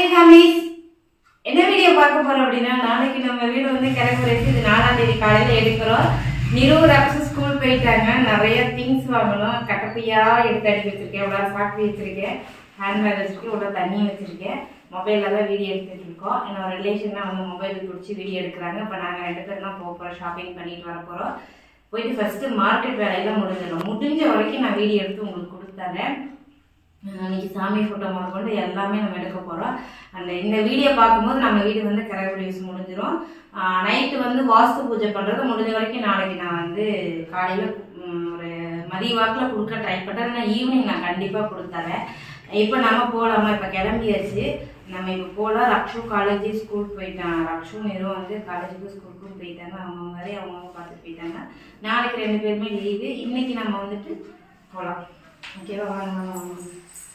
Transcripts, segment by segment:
Families என்ன video பார்க்க போறோம் அப்படின்னா நாளைக்கு நம்ம வீடு வந்து கிளம்புறதுக்கு இது நாலாம் தேதி காலையில எடுக்கிறோம் நிறுவ ரக்ஷ ஸ்கூல் போயிட்டாங்க நிறைய திங்ஸ் வாங்கணும் கட்டப்பையா எடுத்து அடி வச்சிருக்கேன் இவ்வளோ சாப்பிட்டு வச்சிருக்கேன் ஹேண்ட் பேக் வச்சிருக்கேன் இவ்வளோ தண்ணி வச்சிருக்கேன் மொபைலில் தான் வீடியோ எடுத்துட்டு இருக்கோம் என்னோட ரிலேஷன் தான் வந்து மொபைல் பிடிச்சி வீடியோ எடுக்கிறாங்க இப்போ நாங்கள் ரெண்டு பேரும் தான் போக போகிறோம் ஷாப்பிங் பண்ணிட்டு வர போகிறோம் போயிட்டு ஃபர்ஸ்ட் மார்க்கெட் வேலையெல்லாம் முடிஞ்சிடும் முடிஞ்ச வரைக்கும் நான் வீடியோ எடுத்து உங்களுக்கு கொடுத்துறேன் அன்னைக்கு சாமி ஃபோட்டோ முதற்கொண்டு எல்லாமே நம்ம எடுக்க போகிறோம் அந்த இந்த வீடியோ பார்க்கும்போது நம்ம வீடு வந்து கரகுடி யூஸ் முடிஞ்சிடும் நைட்டு வந்து வாஸ்து பூஜை பண்ணுறது முடிஞ்ச வரைக்கும் நாளைக்கு நான் வந்து காலையில் ஒரு மதிய வாக்கில் கொடுக்க ட்ரை பண்ணுறேன் நான் ஈவினிங் நான் கண்டிப்பாக கொடுத்துறேன் இப்போ நம்ம போகலாமா இப்போ கிளம்பியாச்சு நம்ம இப்போ போகலாம் ரக்ஷு காலேஜ் ஸ்கூல் போயிட்டான் ரக்ஷு நேரும் வந்து காலேஜுக்கும் ஸ்கூலுக்கும் போயிட்டாங்க அவங்க வேலையை அவங்கவுங்க பார்த்துட்டு போயிட்டாங்க நாளைக்கு ரெண்டு பேருமே லீவு இன்னைக்கு நம்ம வந்துட்டு போகலாம் ஓகேவா வாங்க வாங்க வாங்க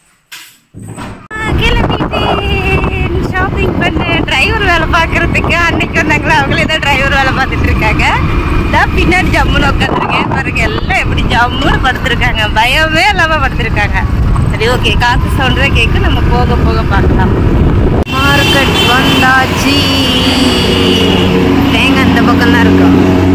கிளம்பிட்டேன் ஷாப்பிங் பண்ண டிரைவர் வேலை பார்க்கறதுக்கு அன்னைக்கு வந்தாங்களா அவங்களே தான் டிரைவர் வேலை பார்த்துட்டு இருக்காங்க தான் பின்னாடி ஜம்முன்னு உட்காந்துருக்கேன் பாருங்க எல்லாம் எப்படி ஜம்முன்னு படுத்திருக்காங்க பயமே இல்லாமல் படுத்திருக்காங்க சரி ஓகே காற்று சவுண்டு தான் கேட்கு நம்ம போக போக பார்க்கலாம் மார்க்கெட் வந்தாச்சு தேங்காய் அந்த பக்கம் தான் இருக்கும்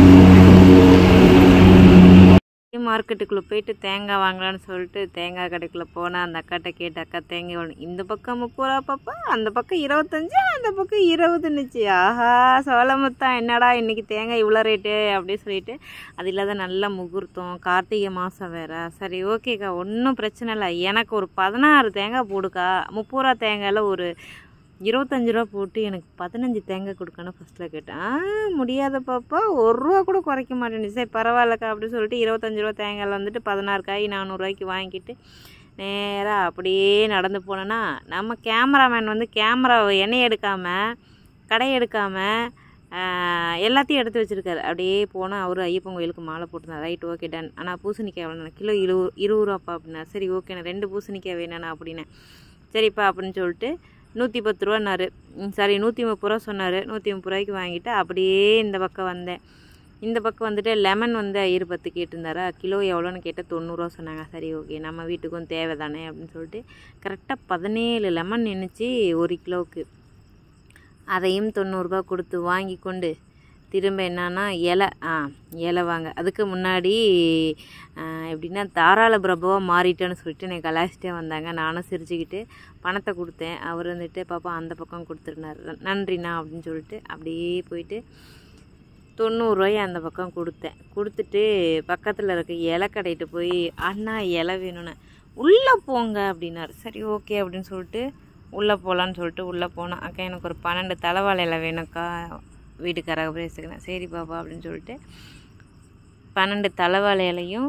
மார்க்கெட்டுக்குள்ளே போயிட்டு தேங்காய் வாங்கலாம்னு சொல்லிட்டு தேங்காய் கடைக்குள்ளே போனால் அந்த அக்காட்ட கேட்டு அக்கா தேங்காய் வேணும் இந்த பக்கம் முப்பது ரூபா பாப்பா அந்த பக்கம் இருபத்தஞ்சு அந்த பக்கம் இருபதுன்னுச்சு ஆஹா சோளமுத்தான் என்னடா இன்னைக்கு தேங்காய் இவ்வளோ ரேட்டு அப்படின்னு சொல்லிட்டு அது இல்லாத நல்ல முகூர்த்தம் கார்த்திகை மாதம் வேற சரி ஓகேக்கா ஒன்றும் பிரச்சனை இல்லை எனக்கு ஒரு பதினாறு தேங்காய் போடுக்கா முப்பது ரூபா தேங்காயில் ஒரு இருபத்தஞ்சு ரூபா போட்டு எனக்கு பதினஞ்சு தேங்காய் கொடுக்கணும் ஃபஸ்ட்டில் கேட்டேன் ஆ முடியாத பாப்பா ஒரு ரூபா கூட குறைக்க மாட்டேன் சரி பரவாயில்லக்கா அப்படின்னு சொல்லிட்டு இருபத்தஞ்சு ரூபா தேங்காயில் வந்துட்டு பதினாறு காய் நானூறுரூவாய்க்கு வாங்கிட்டு நேராக அப்படியே நடந்து போனேன்னா நம்ம கேமராமேன் வந்து கேமராவை எண்ணெய் எடுக்காமல் கடை எடுக்காமல் எல்லாத்தையும் எடுத்து வச்சுருக்காரு அப்படியே போனால் அவர் ஐயப்பன் கோயிலுக்கு மாலை போட்டுருந்தார் ரைட் ஓகே டன் ஆனால் பூசணிக்காய் எவ்வளோ கிலோ இருபது இருபது ரூபாப்பா அப்படின்னா சரி ஓகேண்ணா ரெண்டு பூசணிக்காய் வேணாண்ணா அப்படின்னேன் சரிப்பா அப்படின்னு சொல்லிட்டு நூற்றி பத்து ரூபான்னாரு சாரி நூற்றி முப்பது ரூபா சொன்னார் நூற்றி முப்பது ரூபாய்க்கு வாங்கிட்டு அப்படியே இந்த பக்கம் வந்தேன் இந்த பக்கம் வந்துட்டு லெமன் வந்து ஐயர் பத்து கேட்டிருந்தாரா கிலோ எவ்வளோன்னு கேட்டால் தொண்ணூறுரூவா சொன்னாங்க சரி ஓகே நம்ம வீட்டுக்கும் தேவை தானே அப்படின்னு சொல்லிட்டு கரெக்டாக பதினேழு லெமன் நின்றுச்சு ஒரு கிலோவுக்கு அதையும் தொண்ணூறுரூபா கொடுத்து வாங்கி கொண்டு திரும்ப என்னன்னா இலை ஆ இலை வாங்க அதுக்கு முன்னாடி எப்படின்னா தாராள பிரபுவாக மாறிட்டேன்னு சொல்லிட்டு என்னை கலாச்சிட்டே வந்தாங்க நானும் சிரிச்சுக்கிட்டு பணத்தை கொடுத்தேன் அவர் வந்துட்டு பாப்பா அந்த பக்கம் கொடுத்துருந்தார் நன்றிண்ணா அப்படின்னு சொல்லிட்டு அப்படியே போயிட்டு தொண்ணூறுரூவாய் அந்த பக்கம் கொடுத்தேன் கொடுத்துட்டு பக்கத்தில் இருக்க இலை கடைட்டு போய் அண்ணா இலை வேணும்னு உள்ளே போங்க அப்படின்னாரு சரி ஓகே அப்படின்னு சொல்லிட்டு உள்ளே போகலான்னு சொல்லிட்டு உள்ளே போனேன் அக்கா எனக்கு ஒரு பன்னெண்டு தலைவாழை இலை வேணும்க்கா வீட்டுக்காரக பேசிக்கிறேன் சரி பாப்பா அப்படின்னு சொல்லிட்டு பன்னெண்டு தலைவாழை இலையும்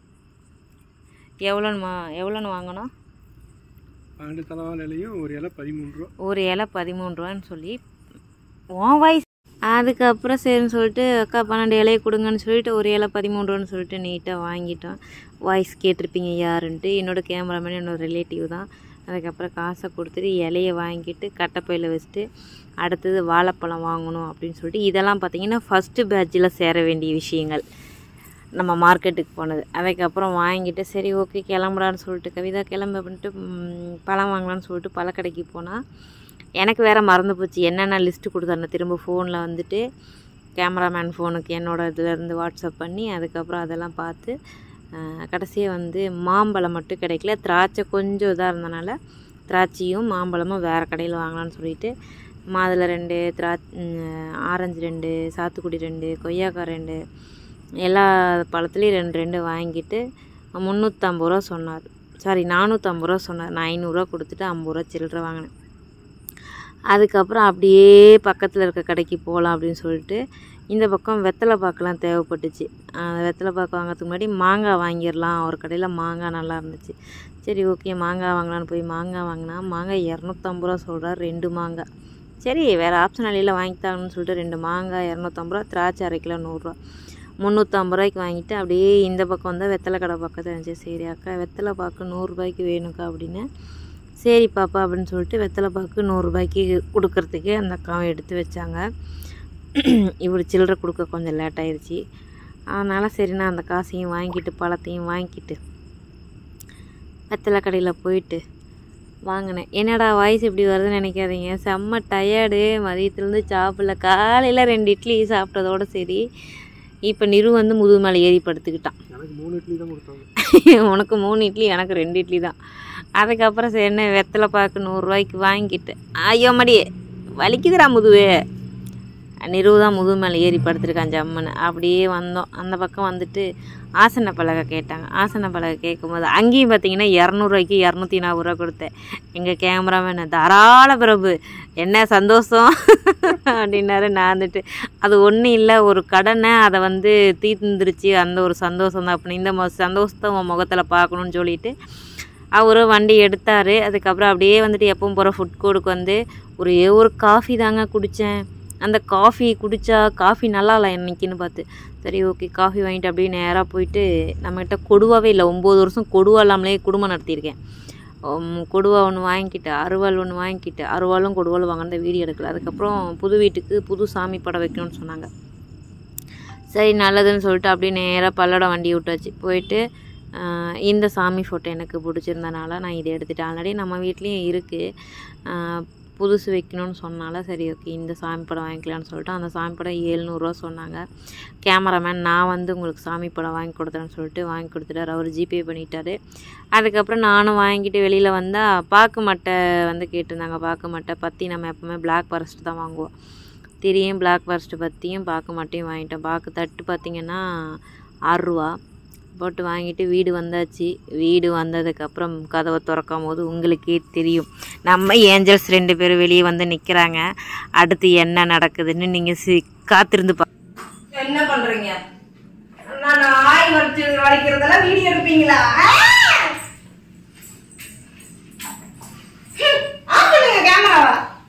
எவ்வளோன்னு எவ்வளோன்னு வாங்கினோம் பன்னெண்டு தலைவாழையிலையும் ஒரு இலை பதிமூணு ரூபா ஒரு இலை பதிமூணு ரூபான்னு சொல்லி உன் வயசு அதுக்கப்புறம் சரின்னு சொல்லிட்டு அக்கா பன்னெண்டு இலையை கொடுங்கன்னு சொல்லிட்டு ஒரு இலை பதிமூணு ரூபான்னு சொல்லிட்டு நீட்டாக வாங்கிட்டோம் வாய்ஸ் கேட்டிருப்பீங்க யாருன்ட்டு என்னோடய கேமராமேன் என்னோட ரிலேட்டிவ் தான் அதுக்கப்புறம் காசை கொடுத்துட்டு இலையை வாங்கிட்டு கட்டைப்பையில் வச்சுட்டு அடுத்தது வாழைப்பழம் வாங்கணும் அப்படின்னு சொல்லிட்டு இதெல்லாம் பார்த்தீங்கன்னா ஃபஸ்ட்டு பேட்சில் சேர வேண்டிய விஷயங்கள் நம்ம மார்க்கெட்டுக்கு போனது அதுக்கப்புறம் வாங்கிட்டு சரி ஓகே கிளம்புறான்னு சொல்லிட்டு கவிதா கிளம்பு அப்படின்ட்டு ம், பழம் வாங்கலான்னு சொல்லிட்டு பழக்கடைக்கு போனால் எனக்கு வேறு மறந்து போச்சு என்னென்ன லிஸ்ட்டு கொடுத்தாருன்னு திரும்ப ஃபோனில் வந்துட்டு கேமராமேன் ஃபோனுக்கு என்னோட இதுலேருந்து வாட்ஸ்அப் பண்ணி அதுக்கப்புறம் அதெல்லாம் பார்த்து கடைசியாக வந்து மாம்பழம் மட்டும் கிடைக்கல திராட்சை கொஞ்சம் இதாக இருந்தனால திராட்சையும் மாம்பழமும் வேறு கடையில் வாங்கலாம்னு சொல்லிட்டு மாதுளை ரெண்டு திரா ம், ஆரஞ்சு ரெண்டு சாத்துக்குடி ரெண்டு கொய்யாக்காய் ரெண்டு எல்லா பழத்துலேயும் ரெண்டு ரெண்டு வாங்கிட்டு முந்நூற்றம்பது ரூபா சொன்னார் சாரி நானூற்றம்பது ரூபா சொன்னார் நான் ஐநூறுரூவா கொடுத்துட்டு ஐம்பது ரூபா சில்லறை வாங்கினேன் அதுக்கப்புறம் அப்படியே பக்கத்தில் இருக்க கடைக்கு போகலாம் அப்படின்னு சொல்லிட்டு இந்த பக்கம் வெத்தலை பாக்கெலாம் தேவைப்பட்டுச்சு அந்த வெத்தலை பாக்கு வாங்கிறதுக்கு முன்னாடி மாங்காய் வாங்கிடலாம் ஒரு கடையில் மாங்காய் நல்லா இருந்துச்சு சரி ஓகே மாங்காய் வாங்கலான்னு போய் மாங்காய் வாங்கினா மாங்காய் இரநூத்தம்பது ரூபா சொல்கிறார் ரெண்டு மாங்காய் சரி வேறு ஆப்ஷன் அலையில் வாங்கித்தாங்கன்னு சொல்லிட்டு ரெண்டு மாங்காய் இரநூத்தம்பது ரூபா திராட்சை அரை கிலோ நூறுரூவா முந்நூற்றம்பது ரூபாய்க்கு வாங்கிட்டு அப்படியே இந்த பக்கம் வந்தால் வெத்தலை கடை பக்கத்தில் இருந்துச்சு சரி அக்கா வெத்தலை பாக்கு நூறுரூபாய்க்கு வேணுக்கா அப்படின்னு சரி பாப்பா அப்படின்னு சொல்லிட்டு வெத்தலை பாக்கு நூறுரூபாய்க்கு கொடுக்கறதுக்கு அந்த அக்காவை எடுத்து வச்சாங்க இவர் சில்லறை கொடுக்க கொஞ்சம் லேட் ஆயிடுச்சு அதனால் சரி நான் அந்த காசையும் வாங்கிட்டு பழத்தையும் வாங்கிட்டு வெத்தலை கடையில் போயிட்டு வாங்கினேன் என்னடா வாய்ஸ் இப்படி வருதுன்னு நினைக்காதீங்க செம்ம டயர்டு மதியத்துலேருந்து சாப்பிடல காலையில் ரெண்டு இட்லி சாப்பிட்டதோட சரி இப்போ நிரு வந்து முதுகு மேலே ஏறி படுத்துக்கிட்டான் எனக்கு மூணு இட்லி தான் கொடுத்தாங்க உனக்கு மூணு இட்லி எனக்கு ரெண்டு இட்லி தான் அதுக்கப்புறம் சரி என்ன வெத்தலை பாக்கு நூறுரூவாய்க்கு வாங்கிட்டு ஐயோ மடி வலிக்குதுடா முதுவே நிறுவு தான் முதுகு மேலே ஏறி படுத்துருக்கான் ஜம்முன்னு அப்படியே வந்தோம் அந்த பக்கம் வந்துட்டு ஆசன பலகை கேட்டாங்க ஆசன பலகை கேட்கும்போது அங்கேயும் பார்த்தீங்கன்னா இரநூறுவாய்க்கு இரநூத்தி நாற்பது ரூபா கொடுத்தேன் எங்கள் கேமராமேன் தாராள பிரபு என்ன சந்தோஷம் அப்படின்னாரு நான் வந்துட்டு அது ஒன்றும் இல்லை ஒரு கடனை அதை வந்து தீர்ந்துருச்சு அந்த ஒரு சந்தோஷம் தான் அப்படின்னு இந்த மொ சந்தோஷத்தை உன் முகத்தில் பார்க்கணுன்னு சொல்லிட்டு அவரும் வண்டி எடுத்தார் அதுக்கப்புறம் அப்படியே வந்துட்டு எப்பவும் போகிற ஃபுட் கோர்ட்டுக்கு வந்து ஒரே ஒரு காஃபி தாங்க குடித்தேன் அந்த காஃபி குடித்தா காஃபி நல்லா இல்லை இன்னைக்குன்னு பார்த்து சரி ஓகே காஃபி வாங்கிட்டு அப்படியே நேராக போயிட்டு நம்மகிட்ட கொடுவாவே இல்லை ஒம்பது வருஷம் கொடுவா இல்லாமலே குடும்பம் நடத்தியிருக்கேன் உம், கொடுவா ஒன்று வாங்கிக்கிட்டு அருவாள் ஒன்று வாங்கிக்கிட்டு அருவாளும் கொடுவாலும் வாங்கின வீடியோ எடுக்கல அதுக்கப்புறம் புது வீட்டுக்கு புது சாமி படம் வைக்கணும்னு சொன்னாங்க சரி நல்லதுன்னு சொல்லிட்டு அப்படியே நேராக பல்லடம் வண்டி விட்டாச்சு போயிட்டு ஆஹ், இந்த சாமி ஃபோட்டோ எனக்கு பிடிச்சிருந்தனால நான் இதை எடுத்துட்டேன் ஆல்ரெடி நம்ம வீட்லேயும் இருக்குது புதுசு வைக்கணும்னு சொன்னால சரி ஓகே இந்த சாமி படம் வாங்கிக்கலாம்னு சொல்லிட்டு அந்த சாமி படம் ஏழ்நூறுரூவா சொன்னாங்க கேமராமேன் நான் வந்து உங்களுக்கு சாமி படம் வாங்கி கொடுத்தேன்னு சொல்லிட்டு வாங்கி கொடுத்துட்டாரு அவர் ஜிபே பண்ணிட்டாரு அதுக்கப்புறம் நானும் வாங்கிட்டு வெளியில் வந்தால் பாக்கு மட்டை வந்து கேட்டிருந்தாங்க பாக்கு மட்டை பற்றி நம்ம எப்போவுமே பிளாக் ஃபாரஸ்ட் தான் வாங்குவோம் திரியும் பிளாக் ஃபாரஸ்ட் பற்றியும் பாக்கு மட்டையும் வாங்கிட்டோம் பாக்கு தட்டு பார்த்திங்கன்னா ஆறுரூவா போட்டு வாங்கிட்டு வீடு வந்தாச்சு வீடு வந்ததுக்கப்புறம் கதவை திறக்கும் போது உங்களுக்கே தெரியும் நம்ம ஏஞ்சல்ஸ் ரெண்டு பேரும் வெளியே வந்து நிற்கிறாங்க அடுத்து என்ன நடக்குதுன்னு நீங்கள் சி காத்திருந்து பா என்ன பண்றீங்க நான் ஆய் வச்சு வளைக்கிறதெல்லாம் வீடியோ எடுப்பீங்களா ஆஃப் பண்ணுங்க கேமராவை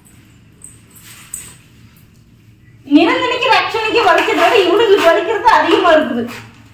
நிறந்தனைக்கு ரட்சணைக்கு வலிக்கிறத விட இவனுக்கு வலிக்கிறது அதிகமா இருக்குது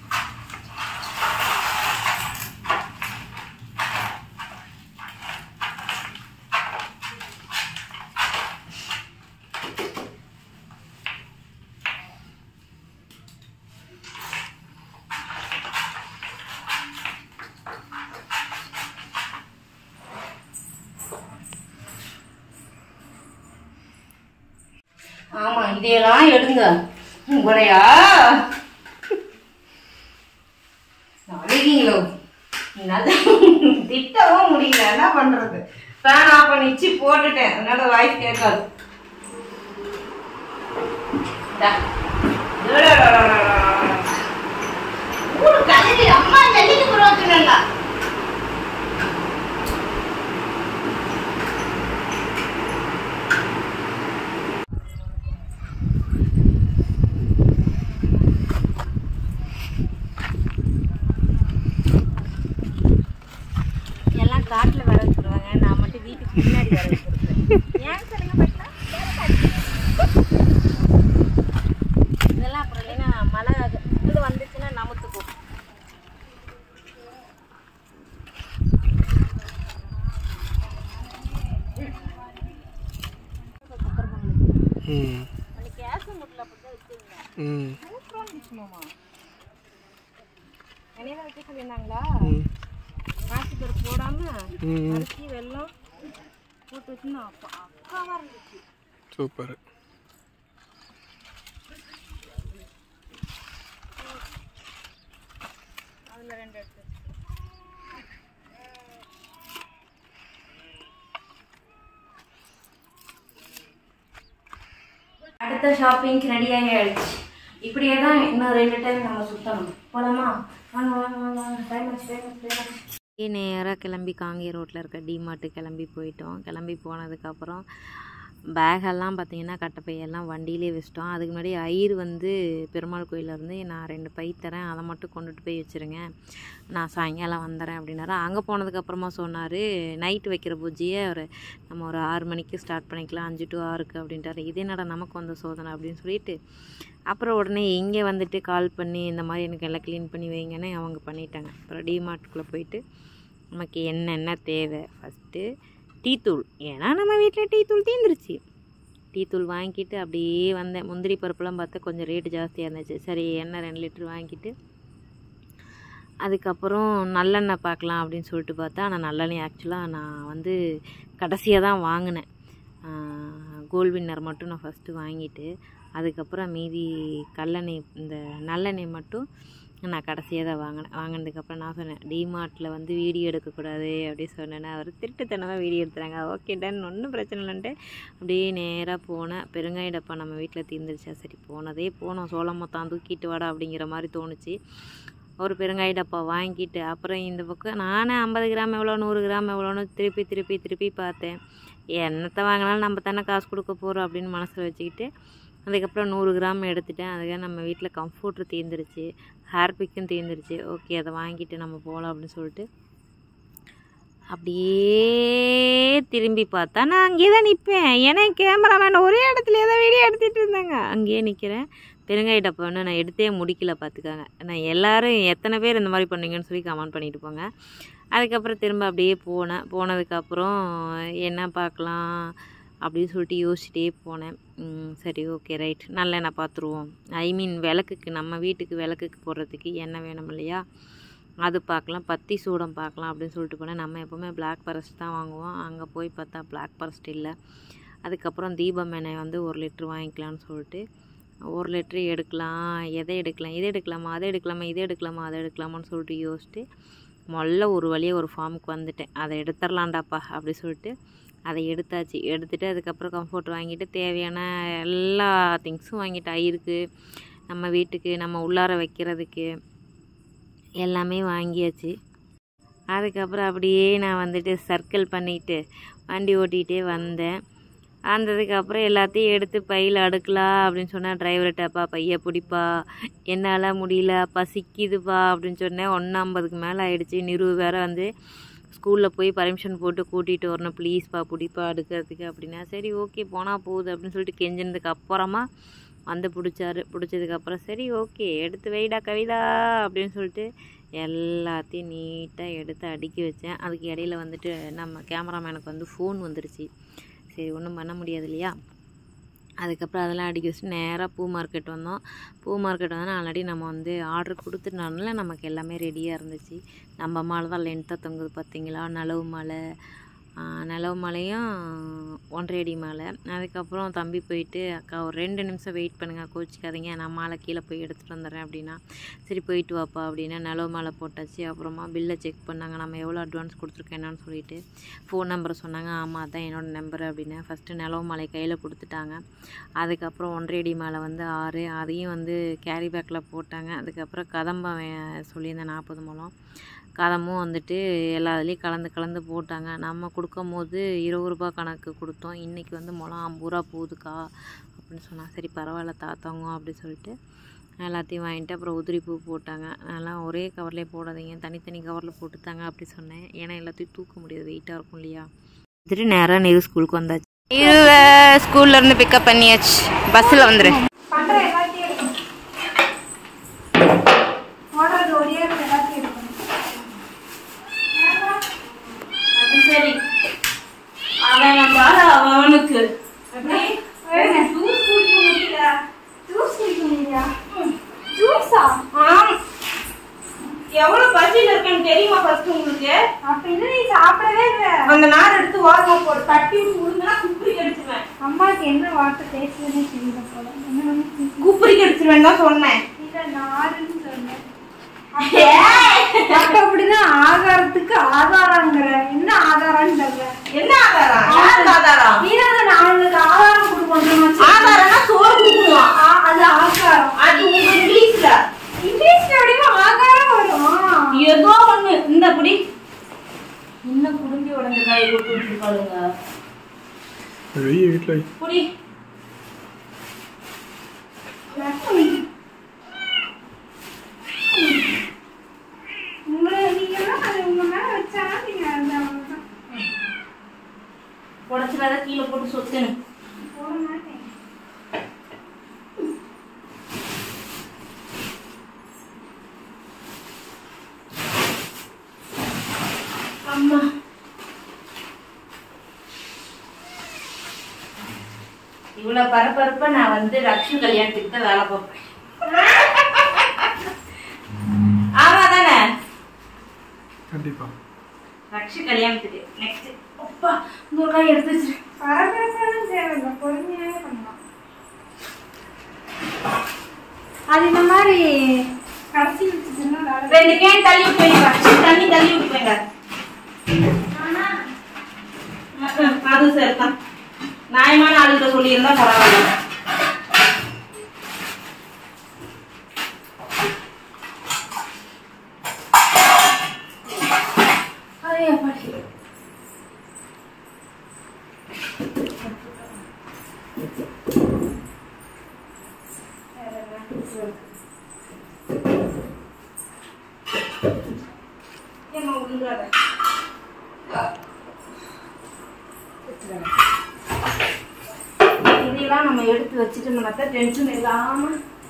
ஆமா இதையெல்லாம் எடுங்க உங்களையா அழுகீங்களோ நல்லா திட்டவும் முடியல என்ன பண்றது ஃபேன் ஆஃப் பண்ணிச்சு போட்டுட்டேன் அதனால வாய்ஸ் கேட்காது இந்தா. ஊரு கழுவி அம்மா ஜல்லிக்கு புரோச்சுனா எல்லாம் காட்டில் வர வச்சுருவாங்க நான் மட்டும் வீட்டுக்கு முன்னாடி வர வச்சுருக்கேன் ஏன் சொல்லுங்க பார்க்கலாம் இதெல்லாம் அப்புறம் இல்லைன்னா மழை இது வந்துச்சுன்னா நமுத்துக்கும் ம் கேஸ் முட்டில் போட்டு வச்சுருங்க ம் சூப்பராக இருந்துச்சு மாமா என்னையில வைக்க சொல்லியிருந்தாங்களா ம் காசு பேர் போடாம ம் அரிசி வெல்லம் போட்டு வச்சுன்னா அப்பா அக்காவாக இருந்துச்சு சூப்பர் அதில் ரெண்டு எடுத்து அடுத்த ஷாப்பிங்க்கு ரெடியாகி ஆயிடுச்சு இப்படியே தான் இன்னும் ரெண்டு டைம் நம்ம சுத்தணும் போலாமா வாங்க வாங்க வாங்க வாங்க டைம் ஆச்சு டைம் ஆச்சு டைம் ஆச்சு நேராக கிளம்பி காங்கேய ரோட்டில் இருக்க டிமார்ட்டு கிளம்பி போயிட்டோம் கிளம்பி போனதுக்கப்புறம் பேகெல்லாம் பார்த்தீங்கன்னா கட்டப்பையெல்லாம் வண்டியிலே வச்சிட்டோம் அதுக்கு முன்னாடி ஐயர் வந்து பெருமாள் கோயில்ல இருந்து நான் ரெண்டு பை தரேன் அதை மட்டும் கொண்டுட்டு போய் வச்சுருங்க நான் சாயங்காலம் வந்துடுறேன் அப்படின்னாரு அங்கே போனதுக்கப்புறமா சொன்னார் நைட்டு வைக்கிற பூஜையை ஒரு நம்ம ஒரு ஆறு மணிக்கு ஸ்டார்ட் பண்ணிக்கலாம் அஞ்சு டு ஆறுக்கு அப்படின்ட்டாரு இது என்னடா நமக்கு வந்த சோதனை அப்படின்னு சொல்லிட்டு அப்புறம் உடனே இங்கே வந்துட்டு கால் பண்ணி இந்த மாதிரி எனக்கு எல்லாம் க்ளீன் பண்ணி வைங்கன்னு அவங்க பண்ணிட்டாங்க அப்புறம் டிமார்ட்டுக்குள்ளே போயிட்டு நமக்கு என்னென்ன தேவை ஃபஸ்ட்டு டீ தூள் ஏன்னா நம்ம வீட்டில் டீ தூள் தீந்துருச்சு டீ தூள் வாங்கிட்டு அப்படியே வந்தேன் முந்திரி பருப்புலாம் பார்த்தா கொஞ்சம் ரேட்டு ஜாஸ்தியாக இருந்துச்சு சரி எண்ணெய் ரெண்டு லிட்டர் வாங்கிட்டு அதுக்கப்புறம் நல்லெண்ணெய் பார்க்கலாம் அப்படின்னு சொல்லிட்டு பார்த்தா ஆனால் நல்லெண்ணெய் ஆக்சுவலாக நான் வந்து கடைசியாக தான் வாங்கினேன் கோல்ட் வின்னர் மட்டும் நான் ஃபஸ்ட்டு வாங்கிட்டு அதுக்கப்புறம் மீதி கல்லெண்ணெய் இந்த நல்லெண்ணெய் மட்டும் நான் கடைசியாக தான் வாங்கினேன் வாங்கினதுக்கப்புறம் நான் சொன்னேன் டிமார்ட்டில் வந்து வீடியோ எடுக்கக்கூடாது அப்படி சொன்னேன் அவர் திருட்டுத்தனமாக வீடியோ எடுத்துறாங்க ஓகே டன் ஒன்றும் பிரச்சனை இல்லைன்ட்டு அப்படியே நேராக போனேன் பெருங்காய டப்பா நம்ம வீட்டில் தீர்ந்துருச்சா சரி போனதே போனோம் சோளமொத்தான் தூக்கிட்டு வாடா அப்படிங்கிற மாதிரி தோணுச்சு ஒரு பெருங்காய டப்பா வாங்கிட்டு அப்புறம் இந்த பக்கம் நானே ஐம்பது கிராம் எவ்வளோ நூறு கிராம் எவ்வளோன்னு திருப்பி திருப்பி திருப்பி பார்த்தேன் என்னத்தை வாங்கினாலும் நம்ம தானே காசு கொடுக்க போகிறோம் அப்படின்னு மனசில் வச்சுக்கிட்டு அதுக்கப்புறம் நூறு கிராம் எடுத்துட்டேன் அதுக்காக நம்ம வீட்டில் கம்ஃபூட்ரு தீர்ந்துருச்சு ஹேர்பிக்கும் தீர்ந்துருச்சு ஓகே அதை வாங்கிட்டு நம்ம போகலாம் அப்படின்னு சொல்லிட்டு அப்படியே திரும்பி பார்த்தா நான் அங்கேயே தான் நிற்பேன் ஏன்னா கேமராமேன் ஒரே இடத்துல தான் வீடியோ எடுத்துகிட்டு இருந்தாங்க அங்கேயே நிற்கிறேன் பெருங்காய டப்பா வந்து நான் எடுத்தே முடிக்கல பார்த்துக்காங்க நான் எல்லோரும் எத்தனை பேர் இந்த மாதிரி பண்ணீங்கன்னு சொல்லி கமெண்ட் பண்ணிட்டு போங்க அதுக்கப்புறம் திரும்ப அப்படியே போனேன் போனதுக்கப்புறம் என்ன பார்க்கலாம் அப்படின்னு சொல்லிட்டு யோசிச்சிட்டே போனேன் ம், சரி ஓகே ரைட் நல்லெண்ணெய் பார்த்துருவோம் ஐ மீன் விளக்குக்கு நம்ம வீட்டுக்கு விளக்குக்கு போடுறதுக்கு எண்ணெய் வேணும் இல்லையா அது பார்க்கலாம் பத்தி சூடம் பார்க்கலாம் அப்படின்னு சொல்லிட்டு போனேன் நம்ம எப்போவுமே பிளாக் ஃபாரஸ்ட் தான் வாங்குவோம் அங்கே போய் பார்த்தா பிளாக் ஃபாரஸ்ட் இல்லை அதுக்கப்புறம் தீபம் எண்ணெய் வந்து ஒரு லிட்ரு வாங்கிக்கலாம்னு சொல்லிட்டு ஒரு லிட்ரு எடுக்கலாம் எதை எடுக்கலாம் இதை எடுக்கலாமா அதை எடுக்கலாமா இதை எடுக்கலாமா அதை எடுக்கலாமான்னு சொல்லிட்டு யோசிச்சுட்டு முதல்ல ஒரு வழியாக ஒரு ஃபார்முக்கு வந்துட்டேன் அதை எடுத்துடலாண்டாப்பா அப்படி சொல்லிட்டு அதை எடுத்தாச்சு எடுத்துட்டு அதுக்கப்புறம் கம்ஃபர்ட் வாங்கிட்டு தேவையான எல்லா திங்ஸும் வாங்கிட்டு ஐயருக்கு நம்ம வீட்டுக்கு நம்ம உள்ளார வைக்கிறதுக்கு எல்லாமே வாங்கியாச்சு அதுக்கப்புறம் அப்படியே நான் வந்துட்டு சர்க்கிள் பண்ணிட்டு வண்டி ஓட்டிகிட்டே வந்தேன் வந்ததுக்கப்புறம் எல்லாத்தையும் எடுத்து பையில் அடுக்கலாம் அப்படின்னு சொன்னால் டிரைவர்கிட்டப்பா பைய பிடிப்பா என்னால் முடியல பசிக்குதுப்பா அப்படின்னு சொன்னேன் ஒன்றம்பதுக்கு மேலே ஆயிடுச்சு நிறு வேற வந்து ஸ்கூலில் போய் பர்மிஷன் போட்டு கூட்டிகிட்டு வரணும் ப்ளீஸ்ப்பா பிடிப்பா எடுக்கிறதுக்கு அப்படின்னா சரி ஓகே போனால் போகுது அப்படின்னு சொல்லிட்டு கெஞ்சினதுக்கு அப்புறமா வந்து பிடிச்சாரு பிடிச்சதுக்கப்புறம் சரி ஓகே எடுத்து வைடா கவிதா அப்படின்னு சொல்லிட்டு எல்லாத்தையும் நீட்டாக எடுத்து அடுக்கி வச்சேன் அதுக்கு இடையில வந்துட்டு நம்ம கேமராமேனுக்கு வந்து ஃபோன் வந்துருச்சு சரி ஒன்றும் பண்ண முடியாது இல்லையா அதுக்கப்புறம் அதெல்லாம் அடுக்கி வச்சுட்டு நேராக பூ மார்க்கெட் வந்தோம் பூ மார்க்கெட் வந்து ஆல்ரெடி நம்ம வந்து ஆர்டர் கொடுத்துட்டனால நமக்கு எல்லாமே ரெடியாக இருந்துச்சு நம்ம மாலை தான் லென்த்தாக தொங்குது பார்த்தீங்களா நலவு மாலை ஆஹ் நிலவு மலையும் ஒன்றரை அடி மாலை அதுக்கப்புறம் தம்பி போயிட்டு அக்கா ஒரு ரெண்டு நிமிஷம் வெயிட் பண்ணுங்க கோச்சிக்காதீங்க நான் மாலை கீழே போய் எடுத்துகிட்டு வந்துடுறேன் அப்படின்னா சரி போயிட்டு வாப்பா அப்படின்னா நிலவு மாலை போட்டாச்சு அப்புறமா பில்லை செக் பண்ணாங்க நம்ம எவ்வளோ அட்வான்ஸ் கொடுத்துருக்கோம் என்னன்னு சொல்லிட்டு ஃபோன் நம்பர் சொன்னாங்க ஆமாம் அதான் என்னோட நம்பர் அப்படின்னு ஃபஸ்ட்டு நிலவு மாலை கையில் கொடுத்துட்டாங்க அதுக்கப்புறம் ஒன்றரை அடி மாலை வந்து ஆறு அதையும் வந்து கேரி பேக்கில் போட்டாங்க அதுக்கப்புறம் கதம்பம் வே- சொல்லியிருந்தேன் நாற்பது முழம் கதமும் வந்துட்டு எல்லா இதுலேயும் கலந்து கலந்து போட்டாங்க நம்ம கொடுக்கும் போது இருபது ரூபா கணக்கு கொடுத்தோம் இன்றைக்கி வந்து முழம் ஐம்பது ரூபா போகுதுக்கா அப்படின்னு சொன்னாங்க சரி பரவாயில்ல தாத்தாங்க அப்படி சொல்லிட்டு எல்லாத்தையும் வாங்கிட்டு அப்புறம் உதிரி பூ போட்டாங்க அதெல்லாம் ஒரே கவர்லேயே போடாதீங்க தனித்தனி கவரில் போட்டுத்தாங்க அப்படி சொன்னேன் ஏன்னா எல்லாத்தையும் தூக்க முடியாது வெயிட்டாக இருக்கும் இல்லையா வந்துட்டு நேராக நேரு ஸ்கூலுக்கு வந்தாச்சு இருவ ஸ்கூல்ல இருந்து பிக்கப் பண்ணியாச்சு பஸ்ல வந்துரு பண்ற எல்லாத்தையும் எடுக்கணும் ஓடுறது ஓடியாரு எல்லாத்தையும் எடுக்கணும் சரி அவன் பாரு அவனுக்கு ஜூஸ் குடிக்க முடியல ஜூஸ் குடிக்க முடியல ஜூஸா எவ்வளவு பசியில இருக்குன்னு தெரியுமா ஃபர்ஸ்ட் உங்களுக்கு அப்ப இன்னும் நீ சாப்பிடவே இல்ல அந்த நார் எடுத்து ஓரமா போடு தட்டி விழுந்துனா குப்புரி கடிச்சிருவேன் அம்மாக்கு என்ன வார்த்தை பேசுறதுன்னு தெரியல போல என்ன வந்து குப்புரி கடிச்சிருவேன் தான் சொன்னேன் இல்ல நாருன்னு சொன்னேன் அப்ப அப்படிதான் ஆகாரத்துக்கு ஆதாரங்கிற என்ன ஆதாரம்னு தெரியல என்ன ஆதாரம் யாருக்கு ஆதாரம் நீதான் நாளுக்கு ஆதாரம் கொடுக்கணும் ஆதாரம்னா சோறு கொடுக்கணும் அது ஆகாரம் அது உங்க இங்கிலீஷ்ல இங்கிலீஷ்ல எப்படியும் ஆகாரம் வரும் ஏதோ ஒண்ணு இந்த புடி இன்னும் குடும்பி உடஞ்ச காய் கொடுத்துட்டு இருக்காளுங்க வெய்ய வீட்டில் வை புடி உங்களை நீங்க எல்லாம் அது உங்க மேல வச்சானா நீங்க அந்த அவ்வளவுதான். உடச்சிடாத கீழே போட்டு சொத்துன்னு போட மாட்டேன் அம்மா இவ்வளவு பரபரப்பா நான் வந்து ரக்ஷு கல்யாணத்துக்கு தான் வேலை பார்ப்பேன் ஆமா தானே கண்டிப்பா ரக்ஷு கல்யாணத்துக்கு நெக்ஸ்ட் அப்பா நூறு காய் எடுத்து வச்சிரு பரபரப்பான தேவையில்லை பொறுமையாவே பண்ணலாம் அது இந்த மாதிரி கடைசி வச்சுச்சுன்னா வேலை ரெண்டு கேன் தள்ளி விட்டு போயிங்க ரக்ஷு தண்ணி தள்ளி விட்டு போயிங்க அது சரிதான் நியாயமான ஆளுகிட்ட சொல்லியிருந்தா பரவாயில்ல அதே பாட்டி ஏம்மா உழுகாத இதெல்லாம் நம்ம எடுத்து வச்சுட்டோம்னாக்கா டென்ஷன் இல்லாம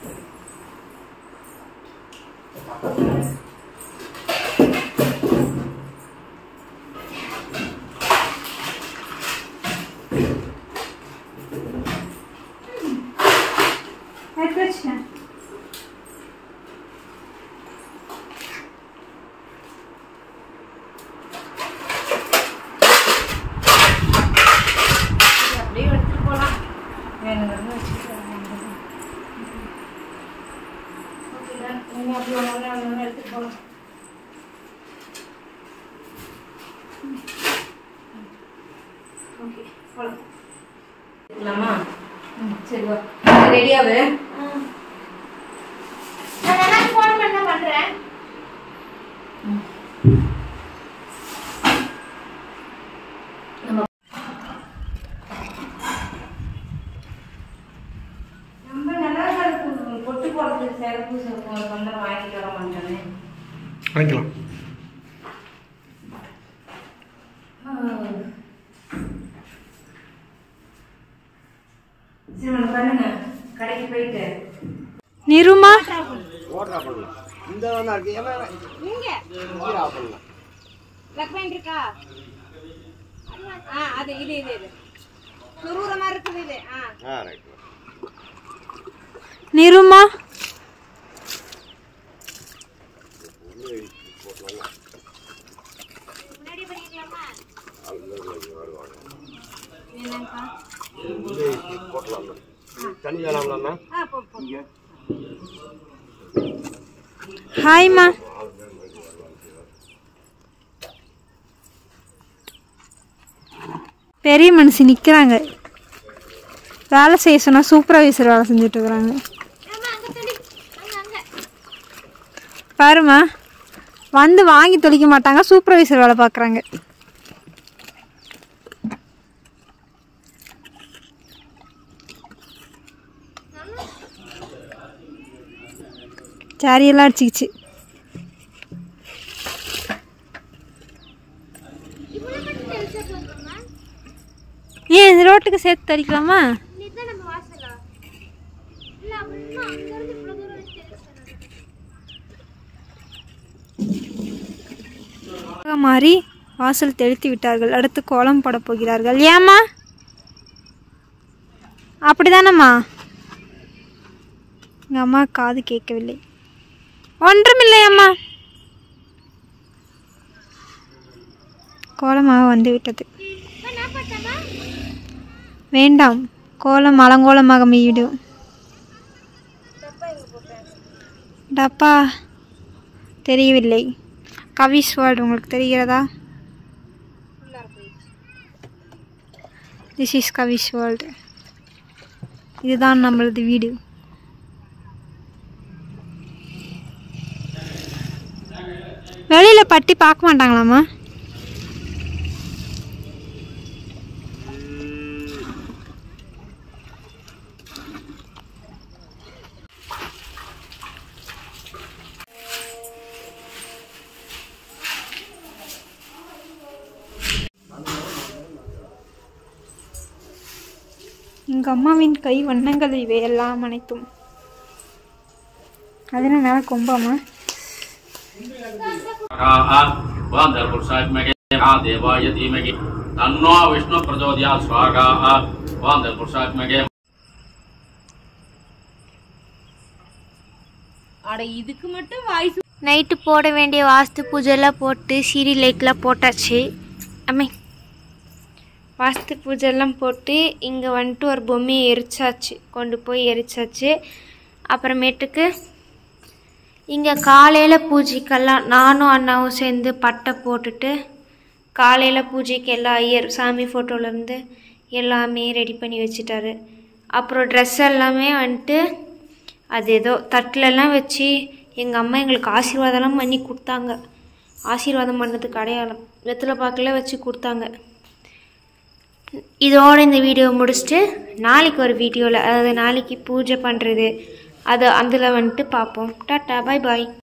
எடுத்து வச்சுட்டேன் இது அப்படியே எடுத்துட்டு போலாம் வேணுங்கிறது வச்சுட்டு ஓகே நீங்க அப்படி ஒன்று ஒன்று எடுத்துட்டு போகலாம் ஓகே போகலாம் எடுக்கலாமா ம் சரி வா ரெடியாவு நான் வேணா ஃபோன் பண்ண பண்றேன் நம்ம நல்லா இருக்கு பொட்டு போடுறதுக்கு சிறப்பு சொந்தம் வாங்கிட்டு வர மாட்டேனே வாங்கிக்கலாம் சரி ஒன்று பண்ணுங்க கடைக்கு போயிட்டு நிருமா ஓட்டரா பண்ணலாம் இந்த வேணா இருக்கு எல்லாம் இங்க ஈரா பண்ணலாம் பிளக் பாயிண்ட் இருக்கா ஆ அது இது இது இது சுருவுற மாதிரி இருக்குது இது ஆ ஆ ரைட் நிருமா போட்டலாம் தண்ணி வேணாம்லண்ணா ஹாய்மா பெரிய மனுஷி நிற்கிறாங்க வேலை செய்ய சொன்னால் சூப்பர்வைசர் வேலை செஞ்சுட்டு இருக்கிறாங்க பாருமா வந்து வாங்கி தொலைக்க மாட்டாங்க சூப்பர்வைசர் வேலை பார்க்குறாங்க சாரியெல்லாம் அடிச்சிக்கிச்சு ஏன் இந்த ரோட்டுக்கு சேர்த்து தடிக்கலாமா மாறி வாசல் தெளித்து விட்டார்கள் அடுத்து கோலம் போடப் போகிறார்கள் ஏம்மா அப்படிதானம்மா எங்கள் அம்மா காது கேட்கவில்லை ஒன்றுமில்லை அம்மா கோலமாக வந்து விட்டது வேண்டாம் கோலம் அலங்கோலமாக மீவிடும் டப்பா தெரியவில்லை கவிஸ் வேர்ல்டு உங்களுக்கு தெரிகிறதா திஸ் இஸ் கவிஸ் வேர்ல்டு இதுதான் நம்மளது வீடு வெளியில் பட்டி பார்க்க மாட்டாங்களாம்மா எங்கள் அம்மாவின் கை வண்ணங்கள் இவையெல்லாம் அனைத்தும் அது என்ன மேலே கொம்பாமா वान्दपुरुषात्मके देवाय धीमहि तन्नो विष्णु प्रचोदयात् स्वाहा वान्दपुरुषात्मके அட இதுக்கு மட்டும் வாய்ஸ் நைட்டு போட வேண்டிய வாஸ்து பூஜைலாம் போட்டு சீரி லைட்லாம் போட்டாச்சு அம்மே வாஸ்து பூஜைலாம் போட்டு இங்கே வந்துட்டு ஒரு பொம்மையை எரிச்சாச்சு கொண்டு போய் எரிச்சாச்சு அப்புறமேட்டுக்கு இங்கே காலையில் பூஜைக்கெல்லாம் நானும் அண்ணாவும் சேர்ந்து பட்டை போட்டுட்டு காலையில் பூஜைக்கு எல்லா ஐயர் சாமி ஃபோட்டோலேருந்து எல்லாமே ரெடி பண்ணி வச்சுட்டாரு அப்புறம் ட்ரெஸ் எல்லாமே வந்துட்டு அது ஏதோ தட்டிலெல்லாம் வச்சு எங்கள் அம்மா எங்களுக்கு ஆசீர்வாதம்லாம் பண்ணி கொடுத்தாங்க ஆசீர்வாதம் பண்ணதுக்கு அடையாளம் வெத்தலை பாக்கில் வச்சு கொடுத்தாங்க இதோட இந்த வீடியோ முடிச்சுட்டு நாளைக்கு ஒரு வீடியோவில் அதாவது நாளைக்கு பூஜை பண்ணுறது அது அதில் வந்துட்டு பார்ப்போம் டாட்டா பாய் பாய்